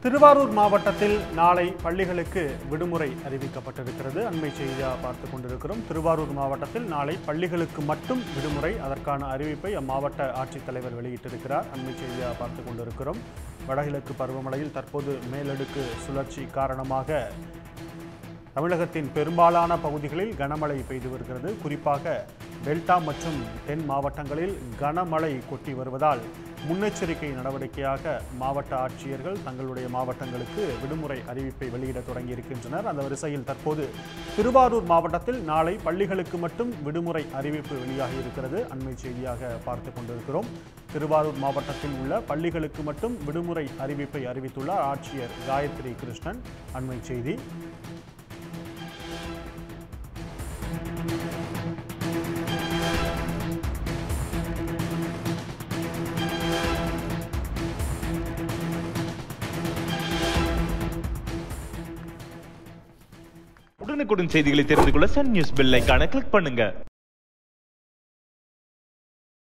திருவாரூர் மாவட்டத்தில் நாளை பள்ளிகளுக்கு விடுமுறை அறிவிக்கப்பட்டிருக்கிறது அண்மை செய்தியாக பார்த்து கொண்டிருக்கிறோம் திருவாரூர் மாவட்டத்தில் நாளை பள்ளிகளுக்கு மட்டும் விடுமுறை அதற்கான அறிவிப்பை அம்மாவட்ட ஆட்சித்தலைவர் வெளியிட்டிருக்கிறார் அண்மை செய்தியாக பார்த்து கொண்டிருக்கிறோம் வடகிழக்கு பருவமழையில் தற்போது மேலடுக்கு சுழற்சி காரணமாக தமிழகத்தின் பெரும்பாலான பகுதிகளில் கனமழை பெய்து வருகிறது குறிப்பாக டெல்டா மற்றும் தென் மாவட்டங்களில் கனமழை கொட்டி வருவதால் முன்னெச்சரிக்கை நடவடிக்கையாக மாவட்ட ஆட்சியர்கள் தங்களுடைய மாவட்டங்களுக்கு விடுமுறை அறிவிப்பை வெளியிட தொடங்கியிருக்கின்றனர் அந்த வரிசையில் தற்போது திருவாரூர் மாவட்டத்தில் நாளை பள்ளிகளுக்கு மட்டும் விடுமுறை அறிவிப்பு வெளியாகி இருக்கிறது அண்மை செய்தியாக பார்த்து கொண்டிருக்கிறோம் திருவாரூர் மாவட்டத்தில் உள்ள பள்ளிகளுக்கு மட்டும் விடுமுறை அறிவிப்பை அறிவித்துள்ளார் ஆட்சியர் காயத்ரி கிருஷ்ணன் அண்மை செய்தி உடனுக்குடன் செய்திகளை தெரிந்து கொள்ள சன் நியூஸ் பெல் ஐகானை கிளிக் பண்ணுங்க